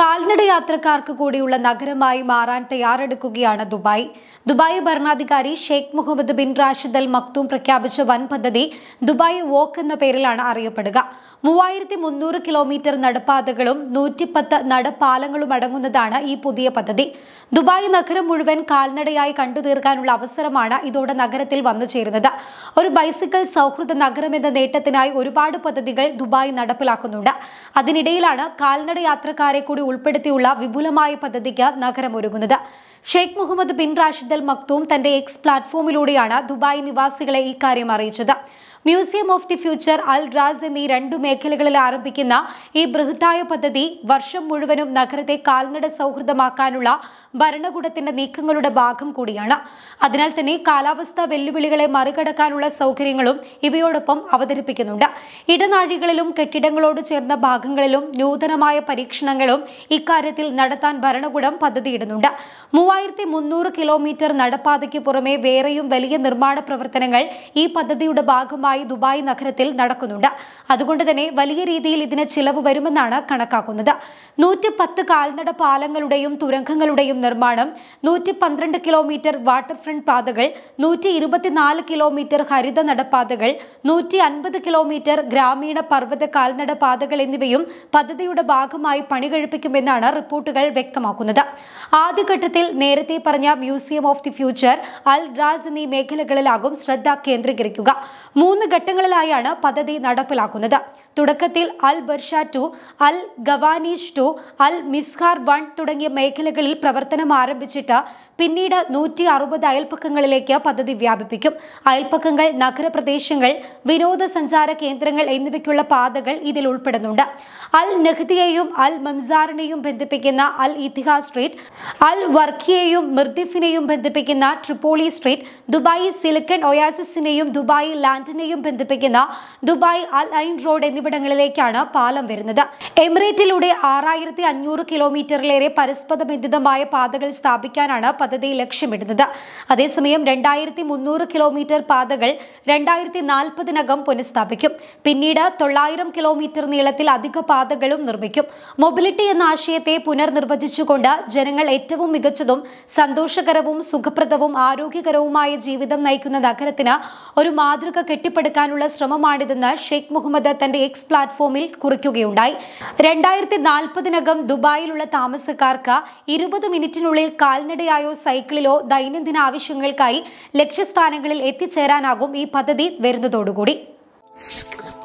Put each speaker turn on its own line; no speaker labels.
കാൽനട യാത്രക്കാർക്ക് കൂടിയുള്ള നഗരമായി മാറാൻ തയ്യാറെടുക്കുകയാണ് ദുബായ് ദുബായ് ഭരണാധികാരി Sheikh Mohammed bin Rashid Al Maktoum പ്രഖ്യാപിച്ച വൻ പദ്ധതി ദുബായ് വോക്ക് എന്ന പേരിലാണ് അറിയപ്പെടുക മൂവായിരത്തി മുന്നൂറ് കിലോമീറ്റർ നടപ്പാതകളും നൂറ്റിപ്പത്ത് നടപ്പാലങ്ങളും അടങ്ങുന്നതാണ് ഈ പുതിയ പദ്ധതി ദുബായ് നഗരം മുഴുവൻ കാൽനടയായി കണ്ടു തീർക്കാനുള്ള അവസരമാണ് ഇതോടെ നഗരത്തിൽ വന്നു ചേരുന്നത് ഒരു ബൈസിക്കിൾ സൗഹൃദ നഗരം എന്ന നേട്ടത്തിനായി ഒരുപാട് പദ്ധതികൾ ദുബായ് നടപ്പിലാക്കുന്നുണ്ട് അതിനിടയിലാണ് കാൽനട യാത്രക്കാരെ കൂടി ഉൾപ്പെടുത്തിയുള്ള വിപുലമായ പദ്ധതിക്ക് നഗരം ഒരുങ്ങുന്നത് Sheikh Mohammed bin Rashid Al Maktoum തന്റെ എക്സ് പ്ലാറ്റ്ഫോമിലൂടെയാണ് ദുബായ് നിവാസികളെ ഇക്കാര്യം അറിയിച്ചത് museum of the future Al Ras എന്നീ രണ്ടു മേഖലകളിൽ ആരംഭിക്കുന്ന ഈ ബൃഹത്തായ പദ്ധതി വർഷം മുഴുവനും നഗരത്തെ കാൽനട സൗഹൃദമാക്കാനുള്ള ഭരണകൂടത്തിന്റെ നീക്കങ്ങളുടെ ഭാഗം കൂടിയാണ് അതിനാൽ തന്നെ കാലാവസ്ഥാ വെല്ലുവിളികളെ മറികടക്കാനുള്ള സൗകര്യങ്ങളും ഇവയോടൊപ്പം അവതരിപ്പിക്കുന്നുണ്ട് ഇടനാഴികളിലും കെട്ടിടങ്ങളോട് ചേർന്ന ഭാഗങ്ങളിലും നൂതനമായ പരീക്ഷണങ്ങളും ഇക്കാര്യത്തിൽ നടത്താൻ ഭരണകൂടം പദ്ധതിയിടുന്നുണ്ട് മൂവായിരത്തി മുന്നൂറ് കിലോമീറ്റർ നടപ്പാതയ്ക്ക് പുറമെ വേറെയും വലിയ നിർമ്മാണ പ്രവർത്തനങ്ങൾ ഈ പദ്ധതിയുടെ ഭാഗമായി ദുബായ് നഗരത്തിൽ നടക്കുന്നുണ്ട് അതുകൊണ്ട് തന്നെ വലിയ രീതിയിൽ ഇതിന് ചിലവ് വരുമെന്നാണ് കണക്കാക്കുന്നത് നൂറ്റി പത്ത് കാൽനട പാലങ്ങളുടെയും തുരങ്കങ്ങളുടെയും നിർമ്മാണം നൂറ്റി പന്ത്രണ്ട് കിലോമീറ്റർ വാട്ടർ ഫ്രണ്ട് പാതകൾ നൂറ്റി ഇരുപത്തിനാല് കിലോമീറ്റർ ഹരിത നടപ്പാതകൾ നൂറ്റി അൻപത് കിലോമീറ്റർ ഗ്രാമീണ പർവ്വത കാൽനട പാതകൾ എന്നിവയും പദ്ധതിയുടെ ഭാഗമായി പണി കഴിപ്പിക്കുമെന്നാണ് റിപ്പോർട്ടുകൾ വ്യക്തമാക്കുന്നത് ആദ്യഘട്ടത്തിൽ നേരത്തെ പറഞ്ഞ museum of the future Al Ras എന്നീ മേഖലകളിലാകും ശ്രദ്ധ കേന്ദ്രീകരിക്കുക മൂന്ന് ഘട്ടങ്ങളിലായാണ് പദ്ധതി നടപ്പിലാക്കുന്നത് തുടക്കത്തിൽ Al Barsha two Al Khawaneej two Al Mizhar one തുടങ്ങിയ മേഖലകളിൽ പ്രവർത്തനം ആരംഭിച്ചിട്ട് പിന്നീട് നൂറ്റി അറുപത് അയൽപ്പക്കങ്ങളിലേക്ക് പദ്ധതി വ്യാപിപ്പിക്കും അയൽപ്പക്കങ്ങൾ നഗരപ്രദേശങ്ങൾ വിനോദസഞ്ചാര കേന്ദ്രങ്ങൾ എന്നിവയ്ക്കുള്ള പാതകൾ ഇതിൽ ഉൾപ്പെടുന്നുണ്ട് അൽ നെഹ്ദിയെയും അൽ മംസാറിനെയും ബന്ധിപ്പിക്കുന്ന അൽ ഇത്തിഹാസ് സ്ട്രീറ്റ് അൽ വർക്കിയെയും മിർദിഫിനെയും ബന്ധിപ്പിക്കുന്ന ട്രിപ്പോളി സ്ട്രീറ്റ് ദുബായ് സിലിക്കൺ ഒയാസിസിനെയും ദുബായ് ലാൻഡിനെയും ബന്ധിപ്പിക്കുന്ന ദുബായ് അൽ ഐൻ റോഡ് എന്നിവിടങ്ങളിലേക്കാണ് പാലം വരുന്നത് എമിറേറ്റിലൂടെ ആറായിരത്തി അഞ്ഞൂറ് കിലോമീറ്ററിലേറെ പരസ്പര ബന്ധിതമായ പാതകൾ സ്ഥാപിക്കാനാണ് പദ്ധതി ലക്ഷ്യമിടുന്നത് അതേസമയം രണ്ടായിരത്തി മുന്നൂറ് കിലോമീറ്റർ പാതകൾ രണ്ടായിരത്തി നാൽപ്പതിനകം പുനഃസ്ഥാപിക്കും പിന്നീട് തൊള്ളായിരം കിലോമീറ്റർ നീളത്തിൽ അധിക പാതകളും നിർമ്മിക്കും മൊബിലിറ്റി എന്ന ആശയത്തെ പുനർനിർവചിച്ചുകൊണ്ട് ജനങ്ങൾ ഏറ്റവും മികച്ചതും സന്തോഷകരവും സുഖപ്രദവും ആരോഗ്യകരവുമായ ജീവിതം നയിക്കുന്ന നഗരത്തിന് ഒരു മാതൃക കെട്ടിപ്പടുക്കാനുള്ള ശ്രമമാണിതെന്ന് ഷെയ്ഖ് മുഹമ്മദ് തന്റെ എക്സ് പ്ലാറ്റ്ഫോമിൽ കുറിക്കുകയുണ്ടായി രണ്ടായിരത്തി നാൽപ്പതിനകം ദുബായിലുള്ള താമസക്കാർക്ക് ഇരുപത് മിനിറ്റിനുള്ളിൽ കാൽനടയായോ സൈക്കിളിലോ ദൈനംദിന ആവശ്യങ്ങൾക്കായി ലക്ഷ്യസ്ഥാനങ്ങളിൽ എത്തിച്ചേരാനാകും ഈ പദ്ധതി വരുന്നതോടുകൂടി